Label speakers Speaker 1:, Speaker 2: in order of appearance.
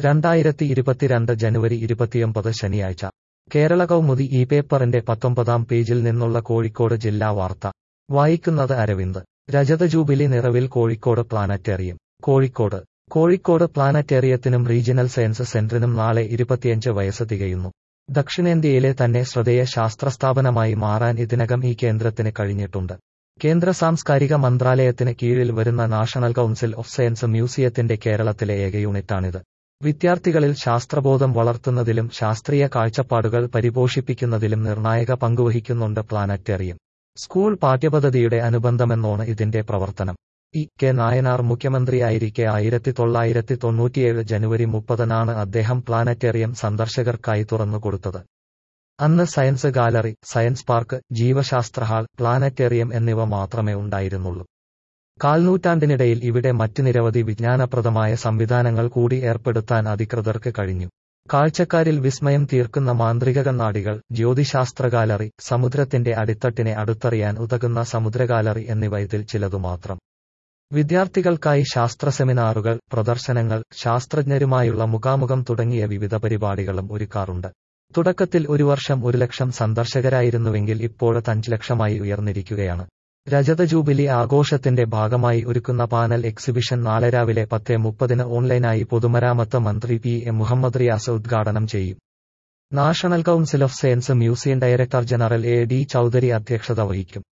Speaker 1: രണ്ടായിരത്തി ഇരുപത്തിരണ്ട് ജനുവരി ഇരുപത്തിയൊമ്പത് ശനിയാഴ്ച കേരള കൗമുദി ഈ പേപ്പറിന്റെ പത്തൊമ്പതാം പേജിൽ നിന്നുള്ള കോഴിക്കോട് ജില്ലാ വാർത്ത വായിക്കുന്നത് അരവിന്ദ് രജത ജൂബിലി നിറവിൽ കോഴിക്കോട് പ്ലാനറ്റേറിയം കോഴിക്കോട് കോഴിക്കോട് പ്ലാനറ്റേറിയത്തിനും റീജിയണൽ സയൻസ് സെന്ററിനും നാളെ ഇരുപത്തിയഞ്ച് വയസ്സ് തികയുന്നു ദക്ഷിണേന്ത്യയിലെ തന്നെ ശ്രദ്ധേയ ശാസ്ത്രസ്ഥാപനമായി മാറാൻ ഇതിനകം ഈ കേന്ദ്രത്തിന് കഴിഞ്ഞിട്ടുണ്ട് കേന്ദ്ര സാംസ്കാരിക മന്ത്രാലയത്തിന് കീഴിൽ വരുന്ന നാഷണൽ കൗൺസിൽ ഓഫ് സയൻസ് മ്യൂസിയത്തിന്റെ കേരളത്തിലെ ഏക യൂണിറ്റാണിത് വിദ്യാർത്ഥികളിൽ ശാസ്ത്രബോധം വളർത്തുന്നതിലും ശാസ്ത്രീയ കാഴ്ചപ്പാടുകൾ പരിപോഷിപ്പിക്കുന്നതിലും നിർണായക പങ്കുവഹിക്കുന്നുണ്ട് പ്ലാനറ്റേറിയം സ്കൂൾ പാഠ്യപദ്ധതിയുടെ അനുബന്ധമെന്നോണ് ഇതിന്റെ പ്രവർത്തനം ഇ കെ നായനാർ മുഖ്യമന്ത്രിയായിരിക്കെ ആയിരത്തി തൊള്ളായിരത്തി തൊണ്ണൂറ്റിയേഴ് ജനുവരി മുപ്പതിനാണ് അദ്ദേഹം പ്ലാനറ്റേറിയം സന്ദർശകർക്കായി തുറന്നുകൊടുത്തത് അന്ന് സയൻസ് ഗാലറി സയൻസ് പാർക്ക് ജീവശാസ്ത്ര ഹാൾ പ്ലാനറ്റേറിയം എന്നിവ മാത്രമേ ഉണ്ടായിരുന്നുള്ളൂ കാൽനൂറ്റാണ്ടിനിടയിൽ ഇവിടെ മറ്റ് നിരവധി വിജ്ഞാനപ്രദമായ സംവിധാനങ്ങൾ കൂടി ഏർപ്പെടുത്താൻ അധികൃതർക്ക് കഴിഞ്ഞു കാഴ്ചക്കാരിൽ വിസ്മയം തീർക്കുന്ന മാന്ത്രിക കണ്ണാടികൾ ജ്യോതിശാസ്ത്ര ഗാലറി സമുദ്രത്തിന്റെ അടിത്തട്ടിനെ അടുത്തറിയാൻ ഉതകുന്ന സമുദ്ര ഗാലറി എന്നിവ ഇതിൽ ചിലതു മാത്രം വിദ്യാർത്ഥികൾക്കായി ശാസ്ത്ര സെമിനാറുകൾ പ്രദർശനങ്ങൾ ശാസ്ത്രജ്ഞരുമായുള്ള മുഖാമുഖം തുടങ്ങിയ വിവിധ പരിപാടികളും ഒരുക്കാറുണ്ട് തുടക്കത്തിൽ ഒരു വർഷം ഒരു ലക്ഷം സന്ദർശകരായിരുന്നുവെങ്കിൽ ഇപ്പോഴത് അഞ്ച് ലക്ഷമായി ഉയർന്നിരിക്കുകയാണ് രജത ജൂബിലി ആഘോഷത്തിന്റെ ഭാഗമായി ഒരുക്കുന്ന പാനൽ എക്സിബിഷൻ നാളെ രാവിലെ പത്ത് മുപ്പതിന് ഓൺലൈനായി പൊതുമരാമത്ത് മന്ത്രി പി എ മുഹമ്മദ് റിയാസ് ഉദ്ഘാടനം ചെയ്യും national council of science museum director general A D Chaudhary അധ്യക്ഷത വഹിക്കും